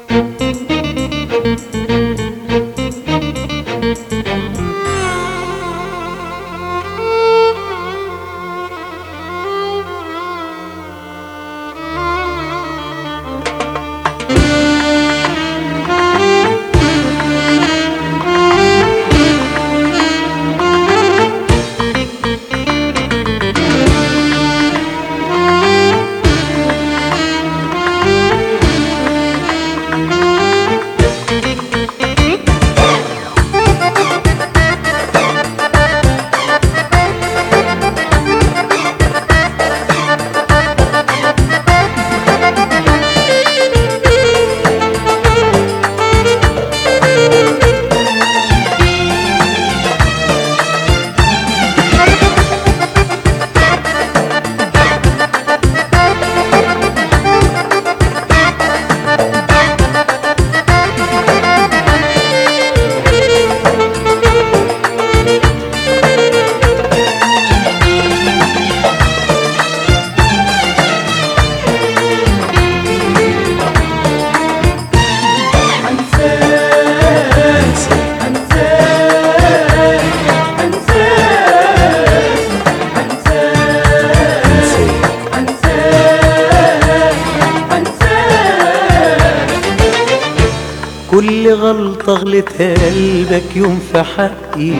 كل غلطة غلتها قلبك يوم في حقي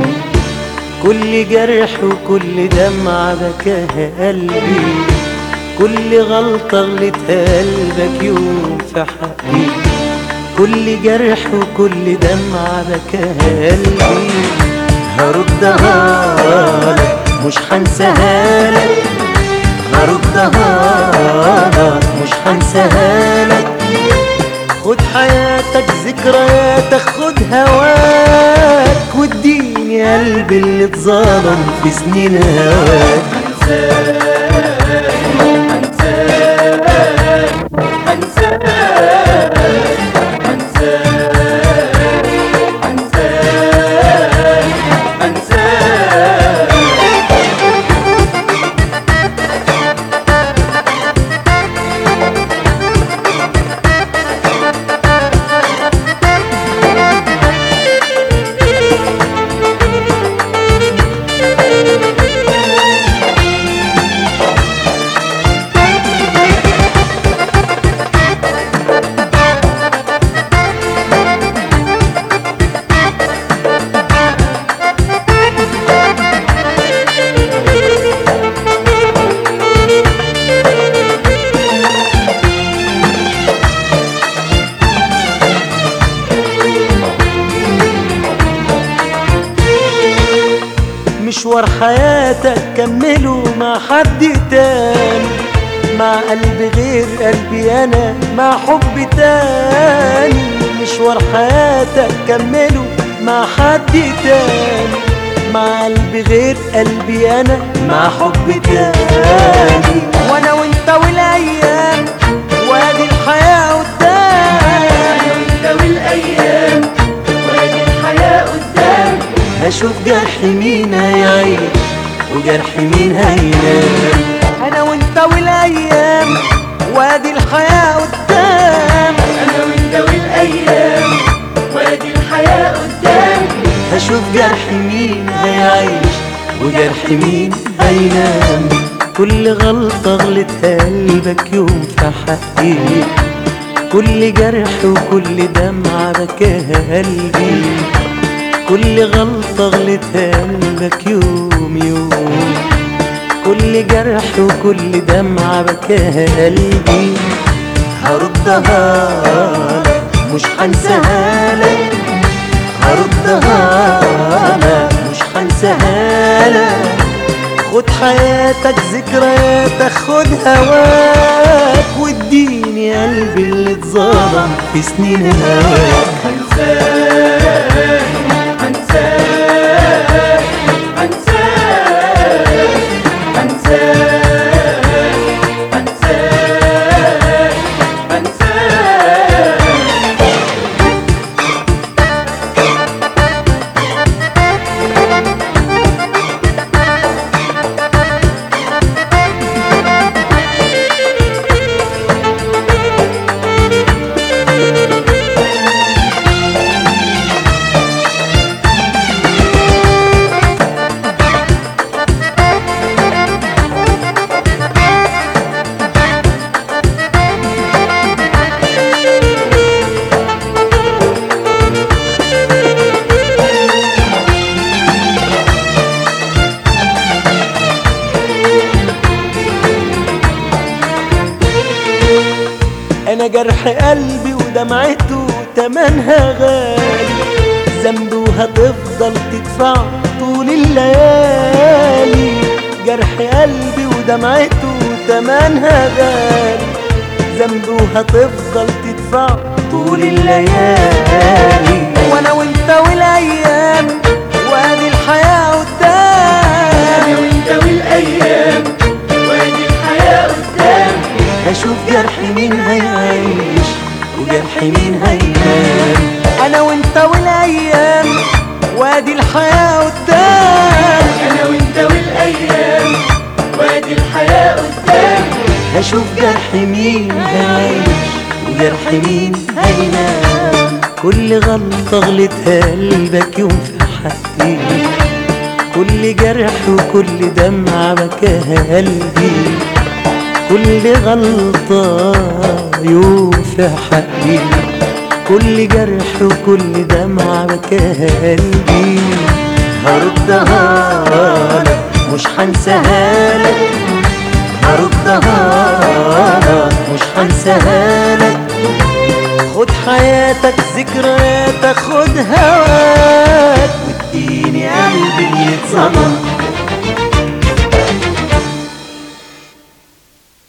كل جرح وكل دمعة بكاها قلبي كل غلطة غلتها قلبك يوم في حقي كل جرح وكل دمعة بكاها قلبي هردها لك مش هنساها لك هردها لك مش هنساها لك خد حياتك ذكرياتك خد هواك واديني قلبي اللي اتظلم في سنين هواك مشوار حياتك كمله مع حد تاني مع قلب غير قلبي انا مع حب تاني مشوار حياتك كمله مع حد تاني مع قلب غير قلبي انا مع حب تاني وانا وانت والايام وادي الحياه قدامي وانت والايام وادي الحياه قدام هشوف جرح مين هيعيش وجرح مين هينام انا وانت والايام وادي الحياه قدام انا وانت والايام وادي الحياه قدام هشوف جرح مين هيعيش وجرح مين هينام كل غلطة غلتها قلبك يوم في حقي كل جرح وكل دمعة بكاها قلبي كل غلطة غلتها قلبك يوم يوم كل جرح وكل دمعة بكاها قلبي هردها لك مش هنساها لك هردها لك مش هنساها لك خد حياتك ذكرياتك خد هواك واديني قلبي اللي اتظلم في سنين هواك هنساك هنساك هنساك هنساك هنساك هنساك جرح قلبي ودمعته تمنها غالي ذنبي وهتفضل تدفع طول الليالي جرح قلبي ودمعته تمنها غالي ذنبي وهتفضل تدفع طول الليالي وانا وانت والايام وادي الحياه انا قدامي وانت والايام وادي الحياة قدام هشوف جرح مين هيعيش وجرح مين هينام انا وانت والايام وادي الحياه قدام انا وانت والايام وادي الحياة قدام هشوف جرح مين هيعيش وجرح مين هينام كل غلطة غلطها قلبك يوم في حقي كل جرح وكل دمعة بكاها قلبي كل غلطة يوم في حقي كل جرح وكل دمعة بكاها قلبي هردها لك مش هنساها لك هردها لك مش هنساها لك خد حياتك ذكرياتك خد هواك واديني قلبي اللي اتظلم